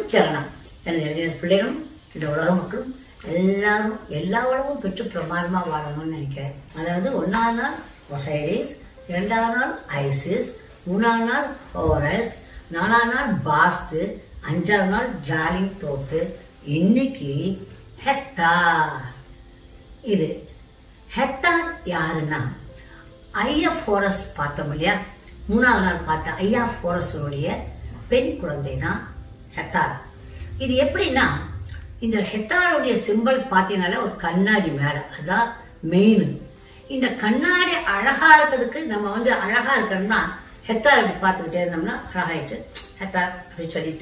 சரணம் எனது இளைஞர் பிள்ளைகளும் இந்த உலக மக்களும் எல்லாரும் எல்லா உலகமும் பெற்று பிரமாதமா வாழணும்னு நினைக்கிறேன் அதாவது ஒன்னாவது நாள் ஒசைரிஸ் இரண்டாவது நாள் ஐசிஸ் மூணாவது நாள் ஹோரஸ் நாலாவது நாள் பாஸ்ட் அஞ்சாவது நாள் டார்லிங் தோத்து இன்னைக்கு ஹெக்டார் இது ஹெக்டார் யாருன்னா ஐயா ஃபோரஸ் பார்த்தோம் இல்லையா மூணாவது நாள் பார்த்த ஐயா ஃபோரஸுடைய பெண் குழந்தை தான் ஹெத்தார் இது எப்படின்னா இந்த ஹெத்தாருடைய சிம்பல் பார்த்தீங்கனாலே ஒரு கண்ணாடி மேலே அதான் மெயின் இந்த கண்ணாடி அழகா இருக்கிறதுக்கு நம்ம வந்து அழகா இருக்கணும்னா ஹெத்தார் இப்படி பார்த்துக்கிட்டே இருந்தோம்னா அழகாயிட்டு ஹெத்தார் அப்படின்னு சொல்லிட்டு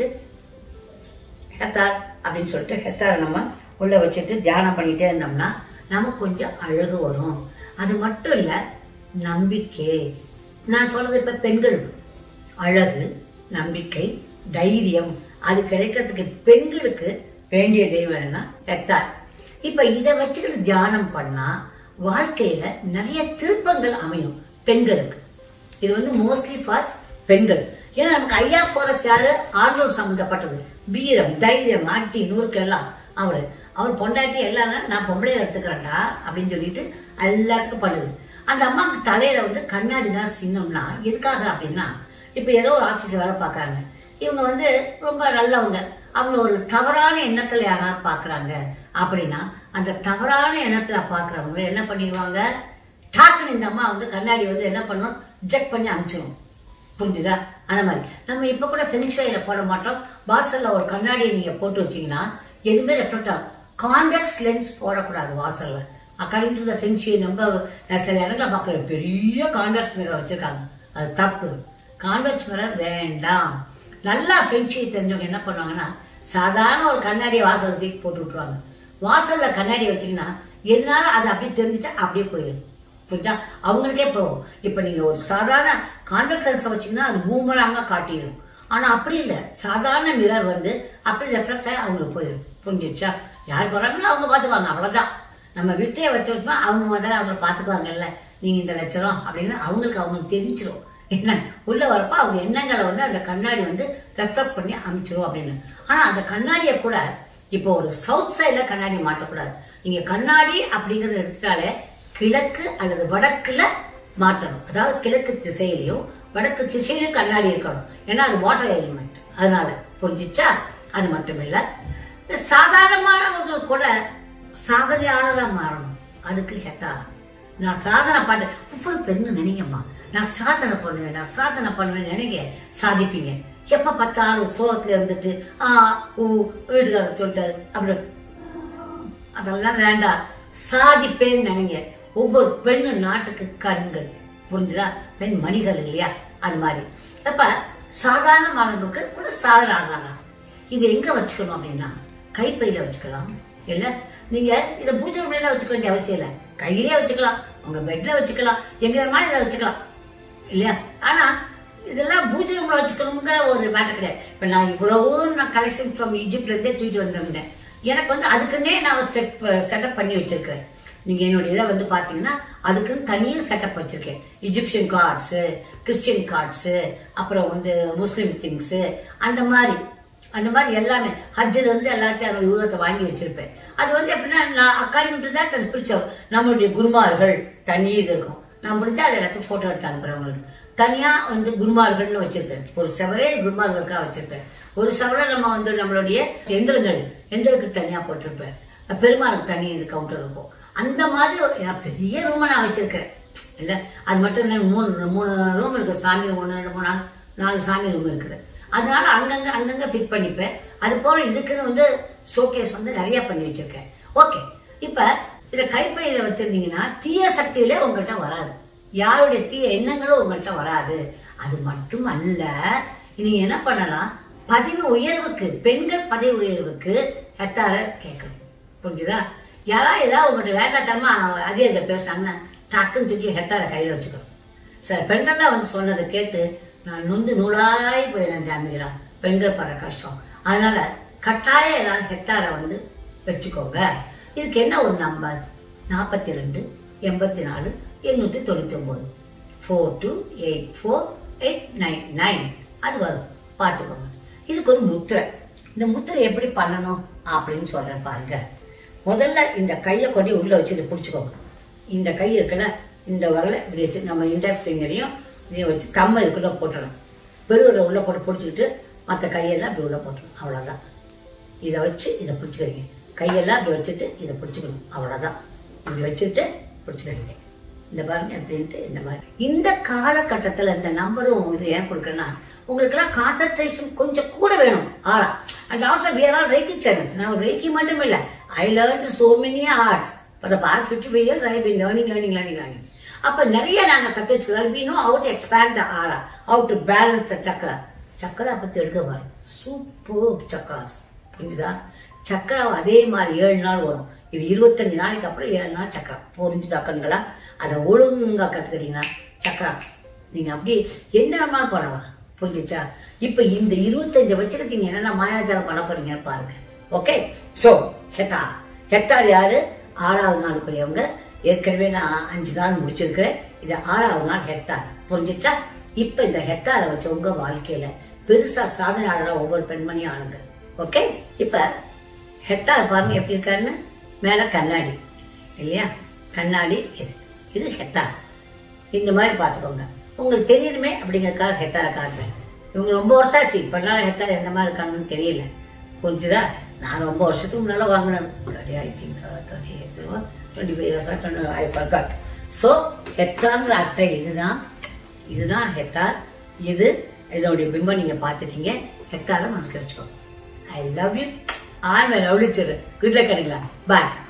ஹெத்தார் அப்படின்னு சொல்லிட்டு ஹெத்தாரை நம்ம உள்ள வச்சுட்டு தியானம் பண்ணிட்டே இருந்தோம்னா நமக்கு கொஞ்சம் அழகு வரும் அது மட்டும் இல்ல நம்பிக்கை நான் சொல்றது இப்ப பெண்களுக்கு அழகு நம்பிக்கை தைரியம் அது கிடைக்கிறதுக்கு பெண்களுக்கு வேண்டிய தெய்வம் என்னன்னா ஹெத்தார் இப்ப இதை வச்சுக்கிட்டு தியானம் பண்ணா வாழ்க்கையில நிறைய திருப்பங்கள் அமையும் பெண்களுக்கு இது வந்து மோஸ்ட்லி ஃபார் பெண்கள் ஏன்னா நமக்கு ஐயா போரஸ் யாரு ஆண்கள் சம்பந்தப்பட்டது வீரம் தைரியம் அட்டி நூறுக்கு எல்லாம் அவரு அவர் பொண்டாட்டி எல்லாம் நான் பொம்பளைய எடுத்துக்கிறேன்டா அப்படின்னு சொல்லிட்டு எல்லாத்துக்கும் பண்ணுது அந்த அம்மாவுக்கு தலையில வந்து கண்ணாடி தான் சின்னம்னா எதுக்காக அப்படின்னா இப்ப ஏதோ ஒரு ஆபீஸ்ல வேலை பார்க்கறாங்க இவங்க வந்து ரொம்ப நல்லவங்க அவங்க ஒரு தவறான எண்ணத்துல யாராவது பாக்குறாங்க அப்படின்னா அந்த தவறான எண்ணத்துல பாக்குறவங்க என்ன பண்ணிடுவாங்க டாக்குன்னு இந்த அம்மா வந்து கண்ணாடி வந்து என்ன பண்ணும் ஜெக் பண்ணி அமிச்சிடும் புரிஞ்சுதா அந்த மாதிரி நம்ம இப்ப கூட ஃபென்ஷுவைல போட மாட்டோம் வாசல்ல ஒரு கண்ணாடியை நீங்க போட்டு வச்சீங்கன்னா எதுவுமே ரெஃப்ளெக்ட் ஆகும் கான்வெக்ஸ் லென்ஸ் போடக்கூடாது வாசல்ல அக்கார்டிங் டு த ஃபென்ஷுவை நம்ம நான் சில இடங்களை பார்க்குற பெரிய கான்வெக்ஸ் மிரர் வச்சிருக்காங்க அது தப்பு கான்வெக்ஸ் மிரர் வேண்டாம் நல்லா ஃபென்ஷுவை தெரிஞ்சவங்க என்ன பண்ணுவாங்கன்னா சாதாரண ஒரு கண்ணாடியை வாசல்ல தூக்கி போட்டு விட்டுருவாங்க வாசல்ல கண்ணாடி வச்சீங்கன்னா எதனால அது அப்படியே தெரிஞ்சுட்டா அப்படியே போயிடும் புரிஞ்சா அவங்களுக்கே போகும் இப்ப நீங்க ஒரு சாதாரண கான்வெக்ஸ் லென்ஸ் வச்சீங்கன்னா அது பூமராங்க காட்டிடும் ஆனா அப்படி இல்ல சாதாரண மிரர் வந்து அப்படி ரெஃப்ளெக்ட் ஆகி அவங்களுக்கு போயிடும் புரிஞ்சிச்சா யார் போறாங்களோ அவங்க பாத்துக்குவாங்க அவ்வளவுதான் நம்ம வீட்டையே வச்சோம்னா அவங்க முதல்ல அவங்க பாத்துக்குவாங்கல்ல நீங்க இந்த லட்சம் அப்படின்னு அவங்களுக்கு அவங்களுக்கு தெரிஞ்சிரும் என்ன உள்ள வரப்ப அவங்க எண்ணங்களை வந்து அந்த கண்ணாடி வந்து ரெஃப்ளெக்ட் பண்ணி அமைச்சிரும் அப்படின்னு ஆனா அந்த கண்ணாடியை கூட இப்போ ஒரு சவுத் சைட்ல கண்ணாடி மாட்டக்கூடாது நீங்க கண்ணாடி அப்படிங்கறத எடுத்துட்டாலே கிழக்கு அல்லது வடக்குல மாற்றணும் அதாவது கிழக்கு திசையிலையும் வடக்கு திசையிலையும் கண்ணாடி இருக்கணும் ஏன்னா அது வாட்டர் எலிமெண்ட் அதனால புரிஞ்சிச்சா அது மட்டும் இல்ல இந்த சாதாரணமானவங்க கூட சாதனையாளரா மாறணும் அதுக்கு ஹெட்டா நான் சாதனை பண்ண ஒவ்வொரு பெண்ணும் நினைங்கம்மா நான் சாதனை பண்ணுவேன் நான் சாதனை பண்ணுவேன் நினைங்க சாதிப்பீங்க எப்ப பார்த்தாலும் சோகத்துல இருந்துட்டு ஆ ஊ வீட்டுக்காரர் சொல்லிட்டாரு அப்படி அதெல்லாம் வேண்டாம் சாதிப்பேன்னு நினைங்க ஒவ்வொரு பெண்ணும் நாட்டுக்கு கண்கள் புரிஞ்சுதா பெண் மணிகள் இல்லையா அது மாதிரி அப்ப சாதாரண மாணவர்களுக்கு கூட சாதனை ஆகலாம் இது எங்க வச்சுக்கணும் அப்படின்னா கைப்பையில வச்சுக்கலாம் இல்ல நீங்க இத பூஜை ரூம்ல வச்சுக்க வேண்டிய அவசியம் இல்ல கையிலே வச்சுக்கலாம் உங்க பெட்ல வச்சுக்கலாம் எங்க வேணுமாலும் இதை வச்சுக்கலாம் இல்லையா ஆனா இதெல்லாம் பூஜை ரூம்ல வச்சுக்கணுங்கிற ஒரு மேட்டர் கிடையாது இப்ப நான் இவ்வளவு நான் கலெக்ஷன் ஃப்ரம் ஈஜிப்ட்ல இருந்தே தூக்கிட்டு வந்திருந்தேன் எனக்கு வந்து அதுக்குன்னே நான் செட் செட்டப் பண்ணி வச்சிருக்கிறேன் நீங்க என்னுடைய இதை வந்து பாத்தீங்கன்னா அதுக்குன்னு தனியும் செட்டப் வச்சிருக்கேன் இஜிப்சியன் கார்ட்ஸ் கிறிஸ்டியன் கார்ட்ஸ் அப்புறம் வந்து முஸ்லிம் திங்ஸ் அந்த மாதிரி அந்த மாதிரி எல்லாமே ஹஜ்ஜில் வந்து எல்லாத்தையும் அதோட உருவத்தை வாங்கி வச்சிருப்பேன் அது வந்து எப்படின்னா நான் அக்கார்டிங் டு தான் அது பிரிச்சோம் நம்மளுடைய குருமார்கள் தனி இது இருக்கும் நான் முடிஞ்சா அதை எல்லாத்தையும் போட்டோ எடுத்து அனுப்புறேன் உங்களுக்கு தனியா வந்து குருமார்கள்னு வச்சிருப்பேன் ஒரு செவரே குருமார்களுக்காக வச்சிருப்பேன் ஒரு செவரை நம்ம வந்து நம்மளுடைய எந்திரங்கள் எந்திரத்துக்கு தனியா போட்டிருப்பேன் பெருமாளுக்கு தனி இது கவுண்டர் இருக்கும் அந்த மாதிரி ஒரு நான் பெரிய ரூமை நான் வச்சிருக்கிறேன் இல்ல அது மட்டும் இல்லை மூணு மூணு ரூம் இருக்கு சாமி ஒன்று ரெண்டு மூணு நாலு நாலு சாமி ரூம் இருக்குது அதனால அங்கங்க அங்கங்க ஃபிட் பண்ணிப்பேன் அது போல இதுக்குன்னு வந்து ஷோகேஸ் வந்து நிறைய பண்ணி வச்சிருக்கேன் ஓகே இப்ப இத கைப்பையில வச்சிருந்தீங்கன்னா தீய சக்தியிலே உங்கள்கிட்ட வராது யாருடைய தீய எண்ணங்களும் உங்கள்கிட்ட வராது அது மட்டும் அல்ல நீங்க என்ன பண்ணலாம் பதவி உயர்வுக்கு பெண்கள் பதவி உயர்வுக்கு ஹெத்தார கேட்கணும் புரிஞ்சுதா யாரா ஏதாவது உங்கள்கிட்ட வேண்டாத்தனமா அதிகாரிகள் பேசுறாங்கன்னா டக்குன்னு தூக்கி ஹெத்தார கையில வச்சுக்கணும் சில பெண்கள்லாம் வந்து சொன்னதை கேட்டு நான் நொந்து நூலாய் போயிடுறேன் ஜாமிகளா பெண்கள் படுற கஷ்டம் அதனால கட்டாயம் ஏதாவது ஹெக்டார வந்து வச்சுக்கோங்க இதுக்கு என்ன ஒரு நம்பர் நாற்பத்தி ரெண்டு எண்பத்தி நாலு எண்ணூத்தி தொண்ணூத்தி ஒன்பது four two eight four eight nine nine அது வரும் பார்த்துக்கோங்க இதுக்கு ஒரு முத்திரை இந்த முத்திரை எப்படி பண்ணணும் அப்படின்னு சொல்றேன் பாருங்க முதல்ல இந்த கையை கொண்டு உள்ள வச்சு இதை பிடிச்சிக்கோங்க இந்த கை இருக்குல்ல இந்த வரல இப்படி வச்சு நம்ம இண்டெக்ஸ் ஃபிங்கரையும் இதையும் வச்சு கம்மல் இதுக்குள்ள போட்டுடணும் பெருவிரலை உள்ள போட்டு பிடிச்சிக்கிட்டு மற்ற கையெல்லாம் இப்படி உள்ள போட்டுரும் அவ்வளோதான் இதை வச்சு இதை பிடிச்சிக்கிறீங்க கையெல்லாம் இப்படி வச்சுட்டு இதை பிடிச்சிக்கணும் அவ்வளோதான் இப்படி வச்சுட்டு பிடிச்சிக்கிறீங்க இந்த பாருங்க அப்படின்ட்டு இந்த மாதிரி இந்த காலகட்டத்தில் இந்த நம்பரும் இது ஏன் கொடுக்குறேன்னா உங்களுக்கெல்லாம் கான்சன்ட்ரேஷன் கொஞ்சம் கூட வேணும் ஆறா and also we are all reiki channels நான் reiki மட்டும் இல்லை I learn so many arts for the past 55 years I have been learning learning learning learning அப்ப நிறைய நாங்க கத்து வச்சுக்கிறோம் we know how to expand the aura how to balance the chakra சக்கரா பத்தி எடுக்க பாரு சூப்பர் சக்கராஸ் புரிஞ்சுதா சக்கரா அதே மாதிரி ஏழு நாள் வரும் இது இருபத்தஞ்சு நாளைக்கு அப்புறம் ஏழு நாள் சக்கரம் புரிஞ்சுதா கண்களா அதை ஒழுங்கா கத்துக்கிட்டீங்கன்னா சக்கரா நீங்க அப்படியே என்ன வேணாலும் பண்ணலாம் புரிஞ்சுச்சா இப்ப இந்த இருபத்தஞ்சு வச்சுக்கிட்டீங்க என்னென்ன மாயாஜாலம் பண்ண போறீங்கன்னு பாருங்க ஓகே சோ ஹெத்தா ஹெத்தார் யாரு ஆறாவது நாளுக்குரியவங்க ஏற்கனவே நான் அஞ்சு நாள் முடிச்சிருக்கிறேன் இது ஆறாவது நாள் ஹெத்தார் புரிஞ்சுச்சா இப்ப இந்த ஹெத்தாரை வச்ச உங்க வாழ்க்கையில பெருசா சாதனையாளராக ஒவ்வொரு பெண்மணியும் ஆளுங்க ஓகே இப்ப ஹெத்தார் பாருங்க எப்படி இருக்காருன்னு மேல கண்ணாடி இல்லையா கண்ணாடி இது இது ஹெத்தார் இந்த மாதிரி பார்த்துக்கோங்க உங்களுக்கு தெரியணுமே அப்படிங்கறதுக்காக ஹெத்தாரை காட்டுறேன் இவங்க ரொம்ப வருஷம் ஆச்சு இப்பெல்லாம் ஹெத்தார் எந்த மாதிரி இருக்காங்கன்னு தெரியல புரிஞ்சுதா நான் ரொம்ப வருஷத்துக்கு முன்னால வாங்கினேன் I think thirty years twenty five years twenty I forgot so ஹெத்தார்ன்ற அட்டை இதுதான் இதுதான் ஹெத்தார் இது இதோடைய பிம்பம் நீங்க பார்த்துட்டீங்க ஹெத்தாரை மனசில் வச்சுக்கோங்க I love you on my love good luck bye